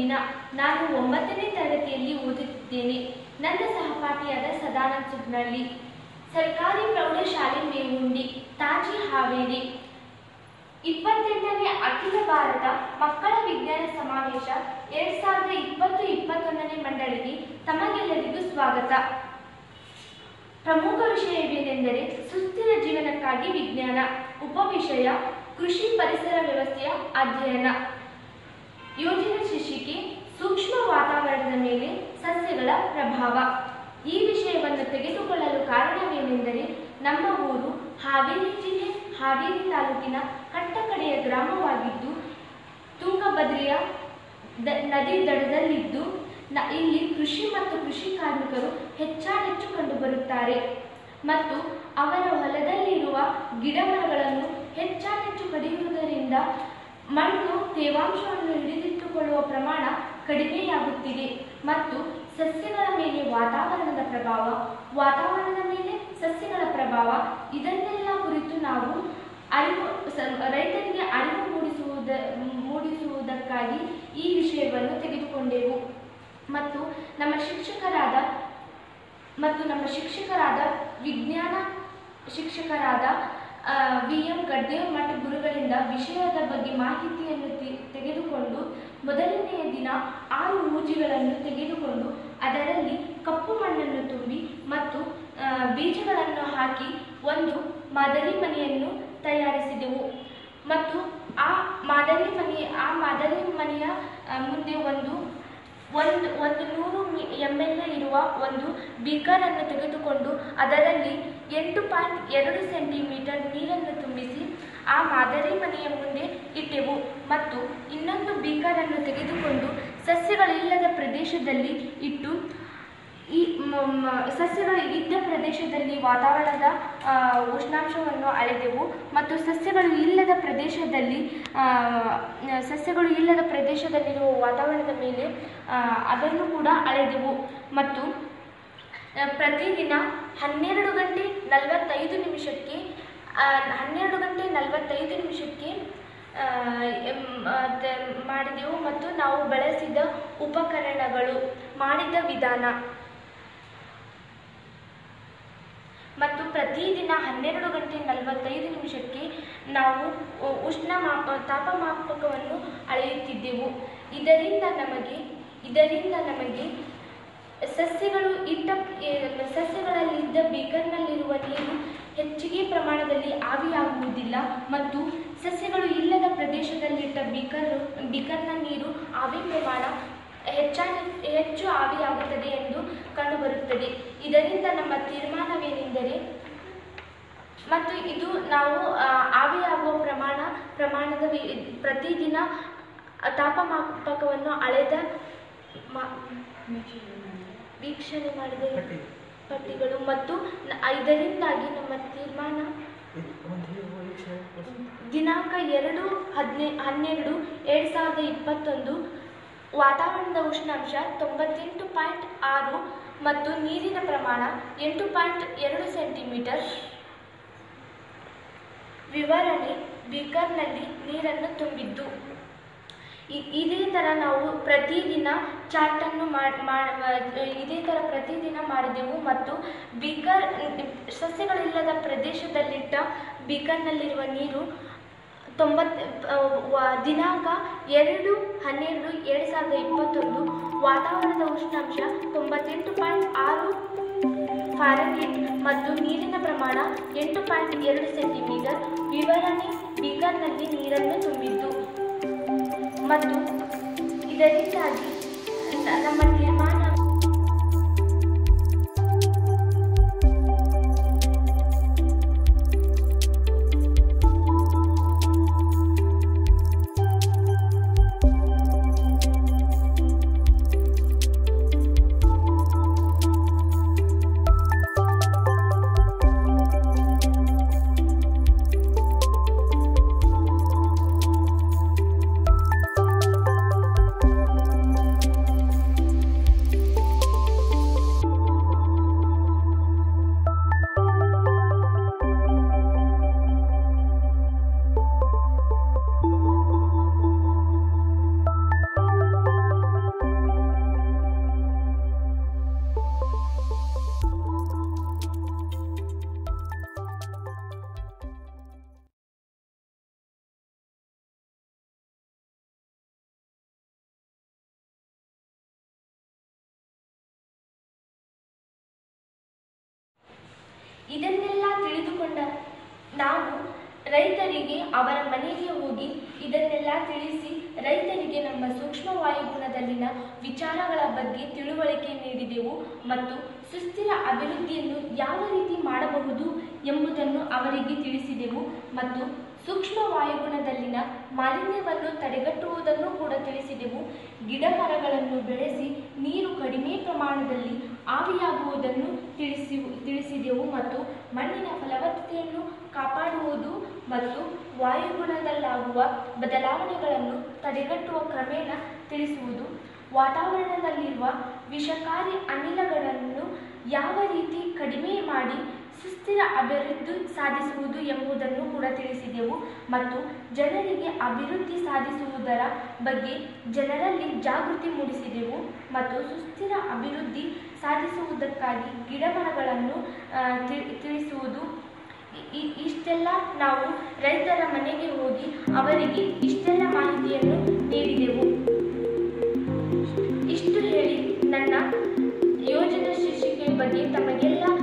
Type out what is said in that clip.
ಸುಬೀನಾ ನಾನು ಒಂಬತ್ತನೇ ತರಗತಿಯಲ್ಲಿ ಓದುತ್ತಿದ್ದೇನೆ ನನ್ನ ಸಹಪಾಠಿಯಾದ ಸದಾನಂದ ಸುಬ್ನಳ್ಳಿ ಸರ್ಕಾರಿ ಪ್ರೌಢಶಾಲೆ ಮೇವುಂಡಿ ತಾಜಿ ಹಾವೇರಿ ಇಪ್ಪತ್ತೆಂಟನೇ ಅಖಿಲ ಭಾರತ ಮಕ್ಕಳ ವಿಜ್ಞಾನ ಸಮಾವೇಶ ಎರಡ್ ಸಾವಿರದ ಇಪ್ಪತ್ತು ಇಪ್ಪತ್ತೊಂದನೇ ಮಂಡಳಿಗೆ ತಮಗೆಲ್ಲರಿಗೂ ಸ್ವಾಗತ ಪ್ರಮುಖ ವಿಷಯವೇನೆಂದರೆ ಸುಸ್ಥಿರ ಜೀವನಕ್ಕಾಗಿ ವಿಜ್ಞಾನ ಉಪವಿಷಯ ಕೃಷಿ ಪರಿಸರ ವ್ಯವಸ್ಥೆಯ ಅಧ್ಯಯನ ಯೋಜನೆ ಶೀರ್ಷಿಕೆ ಸೂಕ್ಷ್ಮ ವಾತಾವರಣದ ಮೇಲೆ ಸಸ್ಯಗಳ ಪ್ರಭಾವ ಈ ವಿಷಯವನ್ನು ತೆಗೆದುಕೊಳ್ಳಲು ಕಾರಣವೇನೆಂದರೆ ನಮ್ಮ ಊರು ಹಾವೇರಿ ಜಿಲ್ಲೆ ಹಾವೇರಿ ತಾಲೂಕಿನ ಕಟ್ಟಕಡೆಯ ಗ್ರಾಮವಾಗಿದ್ದು ತುಂಗಭದ್ರೆಯ ದ- ನದಿ ದಡದಲ್ಲಿದ್ದು ನ- ಇಲ್ಲಿ ಕೃಷಿ ಮತ್ತು ಕೃಷಿ ಕಾರ್ಮಿಕರು ಹೆಚ್ಚಾನೆಚ್ಚು ಕಂಡುಬರುತ್ತಾರೆ ಮತ್ತು ಅವರ ಹೊಲದಲ್ಲಿರುವ ಗಿಡ ಮರಗಳನ್ನು ಹೆಚ್ಚಾನೆಚ್ಚು ಕಡಿಯುವುದರಿಂದ ಮಣ್ಣು ತೇವಾಂಶವನ್ನು ಹಿಡಿದಿಟ್ಟುಕೊಳ್ಳುವ ಪ್ರಮಾಣ ಕಡಿಮೆಯಾಗುತ್ತಿದೆ ಮತ್ತು ಸಸ್ಯಗಳ ಮೇಲೆ ವಾತಾವರಣದ ಪ್ರಭಾವ ವಾತಾವರಣದ ಮೇಲೆ ಸಸ್ಯಗಳ ಪ್ರಭಾವ ಇದನ್ನೆಲ್ಲ ಕುರಿತು ನಾವು ಅರಿವು ಸ- ರೈತರಿಗೆ ಅರಿವು ಮೂಡಿಸುವುದ ಮೂಡಿಸುವುದಕ್ಕಾಗಿ ಈ ವಿಷಯವನ್ನು ತೆಗೆದುಕೊಂಡೆವು ಮತ್ತು ನಮ್ಮ ಶಿಕ್ಷಕರಾದ ಮತ್ತು ನಮ್ಮ ಶಿಕ್ಷಕರಾದ ವಿಜ್ಞಾನ ಶಿಕ್ಷಕರಾದ ವಿ ಎಂ ಗಡ್ಡೇವ್ ಮಠ ಗುರುಗಳಿಂದ ವಿಷಯದ ಬಗ್ಗೆ ಮಾಹಿತಿಯನ್ನು ತಿ- ತೆಗೆದುಕೊಂಡು ಮೊದಲನೆಯ ದಿನ ಆರು ಊಜಿಗಳನ್ನು ತೆಗೆದುಕೊಂಡು ಅದರಲ್ಲಿ ಕಪ್ಪು ಮಣ್ಣನ್ನು ತುಂಬಿ ಮತ್ತು ಆ, ಬೀಜಗಳನ್ನು ಹಾಕಿ ಒಂದು ಮಾದರಿ ಮನೆಯನ್ನು ತಯಾರಿಸಿದೆವು ಮತ್ತು ಆ ಮಾದರಿ ಮನೆ ಆ ಮಾದರಿ ಮನೆಯ ಆ, ಮುಂದೆ ಒಂದು ಒಂದು ಒಂದು ನೂರು ಎಮ್ ಎಲ್ ಇರುವ ಒಂದು ಬೀಕರನ್ನು ತೆಗೆದುಕೊಂಡು ಅದರಲ್ಲಿ ಎಂಟು ಪಾಯಿಂಟ್ ಎರಡು ಸೆಂಟಿಮೀಟರ್ ನೀರನ್ನು ತುಂಬಿಸಿ ಆ ಮಾದರಿ ಮನೆಯ ಮುಂದೆ ಇಟ್ಟೆವು ಮತ್ತು ಇನ್ನೊಂದು ಬೀಕರನ್ನು ತೆಗೆದುಕೊಂಡು ಸಸ್ಯಗಳಿಲ್ಲದ ಪ್ರದೇಶದಲ್ಲಿ ಇಟ್ಟು ಈ ಮ- ಮ- ಸಸ್ಯಗಳು ಇದ್ದ ಪ್ರದೇಶದಲ್ಲಿ ವಾತಾವರಣದ ಆ, ಉಷ್ಣಾಂಶವನ್ನು ಅಳೆದೆವು ಮತ್ತು ಸಸ್ಯಗಳು ಇಲ್ಲದ ಪ್ರದೇಶದಲ್ಲಿ ಆ, ಸಸ್ಯಗಳು ಇಲ್ಲದ ಪ್ರದೇಶದಲ್ಲಿರುವ ವಾತಾವರಣದ ಮೇಲೆ ಆ, ಅದನ್ನು ಕೂಡ ಅಳೆದೆವು ಮತ್ತು ಆ, ಪ್ರತಿದಿನ ಹನ್ನೆರಡು ಗಂಟೆ ನಲವತ್ತೈದು ನಿಮಿಷಕ್ಕೆ ಆ, ಹನ್ನೆರಡು ಗಂಟೆ ನಲವತ್ತೈದು ನಿಮಿಷಕ್ಕೆ ಆ, ಎಂ- ಆ, ತ- ಮಾಡಿದೆವು ಮತ್ತು ನಾವು ಬಳಸಿದ ಉಪಕರಣಗಳು ಮಾಡಿದ ವಿಧಾನ ಮತ್ತು ಪ್ರತಿದಿನ ಹನ್ನೆರಡು ಗಂಟೆ ನಲವತ್ತೈದು ನಿಮಿಷಕ್ಕೆ ನಾವು ಉ- ಉಷ್ಣ ಮಾಪ ತಾಪಮಾಪಕವನ್ನು ಅಳೆಯುತ್ತಿದ್ದೆವು ಇದರಿಂದ ನಮಗೆ ಇದರಿಂದ ನಮಗೆ ಸಸ್ಯಗಳು ಇಟ್ಟ ಎ, ಸಸ್ಯಗಳಲ್ಲಿದ್ದ ಬೀಕರ್ನಲ್ಲಿರುವ ನೀರು ಹೆಚ್ಚಿಗೆ ಪ್ರಮಾಣದಲ್ಲಿ ಆವಿಯಾಗುವುದಿಲ್ಲ ಮತ್ತು ಸಸ್ಯಗಳು ಇಲ್ಲದ ಪ್ರದೇಶದಲ್ಲಿಟ್ಟ ಬೀಕರ್ ಬೀಕರ್ನ ನೀರು ಆವಿ ಪ್ರಮಾಣ ಹೆಚ್ಚಾಗಿ ಹೆಚ್ಚು ಆವಿಯಾಗುತ್ತದೆ ಎಂದು ಕಂಡುಬರುತ್ತದೆ ಇದರಿಂದ ನಮ್ಮ ತೀರ್ಮಾನವೇನೆಂದರೆ ಮತ್ತು ಇದು ನಾವು ಆ, ಆವಿಯಾಗುವ ಪ್ರಮಾಣ ಪ್ರಮಾಣದ ವಿ- ಪ್ರತಿದಿನ ತಾಪಮಾಪಕವನ್ನು ಅಳೆದ ಮಾ- ವೀಕ್ಷಣೆ ಮಾಡಿದ ಪಟ್ಟಿಗಳು ಮತ್ತು ನ- ಇದರಿಂದಾಗಿ ನಮ್ಮ ತೀರ್ಮಾನ ದಿನಾಂಕ ಎರಡು ಹದಿನೈ ಹನ್ನೆರಡು ಎರಡು ಸಾವಿರದ ಇಪ್ಪತ್ತೊಂದು ವಾತಾವರಣದ ಉಷ್ಣಾಂಶ ತೊಂಬತ್ತೆಂಟು ಪಾಯಿಂಟ್ ಆರು ಮತ್ತು ನೀರಿನ ಪ್ರಮಾಣ ಎಂಟು ಪಾಯಿಂಟ್ ಎರಡು ಸೆಂಟಿಮೀಟರ್ ವಿವರಣೆ ಬೀಕರ್ನಲ್ಲಿ ನೀರನ್ನು ತುಂಬಿದ್ದು ಇ- ಇದೇ ಥರ ನಾವು ಪ್ರತಿದಿನ ಚಾಟನ್ನು ಮಾಡಿ ಇದೇ ಥರ ಪ್ರತಿದಿನ ಮಾಡಿದೆವು ಮತ್ತು ಬೀಕರ್ ಸಸ್ಯಗಳಿಲ್ಲದ ಪ್ರದೇಶದಲ್ಲಿಟ್ಟ ಬೀಕರ್ನಲ್ಲಿರುವ ನೀರು ತೊಂಬತ್ತು ವ- ದಿನಾಂಕ ಎರಡು ಹನ್ನೆರಡು ಎರಡು ಸಾವಿರದ ಇಪ್ಪತ್ತೊಂದು ವಾತಾವರಣದ ಉಷ್ಣಾಂಶ ತೊಂಬತ್ತೆಂಟು ಪಾಯಿಂಟ್ ಆರು ಫ್ಯಾರನ್ಹೀಟ್ ಮತ್ತು ನೀರಿನ ಪ್ರಮಾಣ ಎಂಟು ಪಾಯಿಂಟ್ ಎರಡು ಸೆಂಟಿಮೀಟರ್ ವಿವರಣೆ ಬೀಕರ್ನಲ್ಲಿ ನೀರನ್ನು ತುಂಬಿದ್ದು ಮತ್ತು ಇದರಿಂದಾಗಿ ನ- ನಮ್ಮ ತೀರ್ಮಾನ ಇದನ್ನೆಲ್ಲ ತಿಳಿದುಕೊಂಡ ನಾವು ರೈತರಿಗೆ ಅವರ ಮನೆಗೆ ಹೋಗಿ ಇದನ್ನೆಲ್ಲ ತಿಳಿಸಿ ರೈತರಿಗೆ ನಮ್ಮ ಸೂಕ್ಷ್ಮ ವಾಯುಗುಣದಲ್ಲಿನ ವಿಚಾರಗಳ ಬಗ್ಗೆ ತಿಳುವಳಿಕೆ ನೀಡಿದೆವು ಮತ್ತು ಸುಸ್ಥಿರ ಅಭಿವೃದ್ಧಿಯನ್ನು ಯಾವ ರೀತಿ ಮಾಡಬಹುದು ಎಂಬುದನ್ನು ಅವರಿಗೆ ತಿಳಿಸಿದೆವು ಮತ್ತು ಸೂಕ್ಷ್ಮ ವಾಯುಗುಣದಲ್ಲಿನ ಮಾಲಿನ್ಯವನ್ನು ತಡೆಗಟ್ಟುವುದನ್ನು ಕೂಡ ತಿಳಿಸಿದೆವು ಗಿಡ ಮರಗಳನ್ನು ಬೆಳೆಸಿ ನೀರು ಕಡಿಮೆ ಪ್ರಮಾಣದಲ್ಲಿ ಆವಿಯಾಗುವುದನ್ನು ತಿಳಿಸಿ ತಿಳಿಸಿದೆವು ಮತ್ತು ಮಣ್ಣಿನ ಫಲವತ್ತತೆಯನ್ನು ಕಾಪಾಡುವುದು ಮತ್ತು ವಾಯುಗುಣದಲ್ಲಾಗುವ ಬದಲಾವಣೆಗಳನ್ನು ತಡೆಗಟ್ಟುವ ಕ್ರಮೇಣ ತಿಳಿಸುವುದು ವಾತಾವರಣದಲ್ಲಿರುವ ವಿಷಕಾರಿ ಅನಿಲಗಳನ್ನು ಯಾವ ರೀತಿ ಕಡಿಮೆ ಮಾಡಿ ಸುಸ್ಥಿರ ಅಭಿವೃದ್ಧಿ ಸಾಧಿಸುವುದು ಎಂಬುದನ್ನು ಕೂಡ ತಿಳಿಸಿದೆವು ಮತ್ತು ಜನರಿಗೆ ಅಭಿವೃದ್ಧಿ ಸಾಧಿಸುವುದರ ಬಗ್ಗೆ ಜನರಲ್ಲಿ ಜಾಗೃತಿ ಮೂಡಿಸಿದೆವು ಮತ್ತು ಸುಸ್ಥಿರ ಅಭಿವೃದ್ಧಿ ಸಾಧಿಸುವುದಕ್ಕಾಗಿ ಗಿಡಮರಗಳನ್ನು ಆ, ತಿಳಿ- ತಿಳಿಸುವುದು ಇ- ಇ- ಇಷ್ಟೆಲ್ಲ ನಾವು ರೈತರ ಮನೆಗೆ ಹೋಗಿ ಅವರಿಗೆ ಇಷ್ಟೆಲ್ಲ ಮಾಹಿತಿಯನ್ನು ನೀಡಿದೆವು ಇಷ್ಟು ಹೇಳಿ ನನ್ನ ಯೋಜನೆ ಶೀರ್ಷಿಕೆ ಬಗ್ಗೆ ತಮಗೆಲ್ಲ